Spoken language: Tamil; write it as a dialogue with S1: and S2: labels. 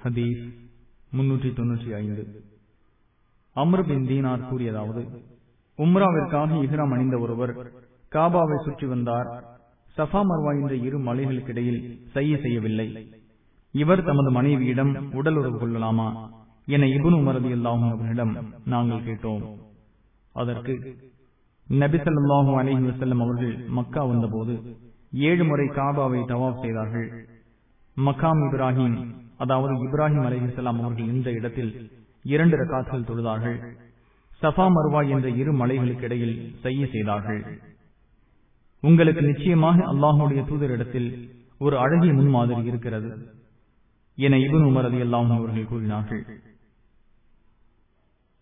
S1: ஹதீஸ் முன்னூற்றி தொன்னூற்றி ஐந்து அம்ரு பின் தீனார் கூறியதாவது உம்ராவிற்காக இஹ்ராம் அணிந்த ஒருவர் காபாவை சுற்றி வந்தார் சஃபா மர்வா என்ற இரு மலைகளுக்கிடையில் செய்ய செய்யவில்லை இவர் தமது மனைவியிடம் உடல் உறவு கொள்ளலாமா என இபுன் உமரதி அல்லாஹும் அவர்களிடம் நாங்கள் கேட்டோம் அதற்கு நபிசல்லாஹு அலஹி வசல்லம் அவர்கள் மக்கா வந்தபோது ஏழு முறை காபாவை தவாப் செய்தார்கள் மக்காம் இப்ராஹிம் அதாவது இப்ராஹிம் அலிஹலாம் அவர்கள் இந்த இடத்தில் இரண்டு ரகாத்துகள் தொழுதார்கள் சஃபா மர்வா என்ற இரு மலைகளுக்கு இடையில் செய்ய செய்தார்கள் உங்களுக்கு நிச்சயமாக அல்லாஹுடைய தூதரிடத்தில் ஒரு அழகிய முன்மாதிரி இருக்கிறது என இபுன் உமர் அலி அல்லாஹும் அவர்கள் கூறினார்கள்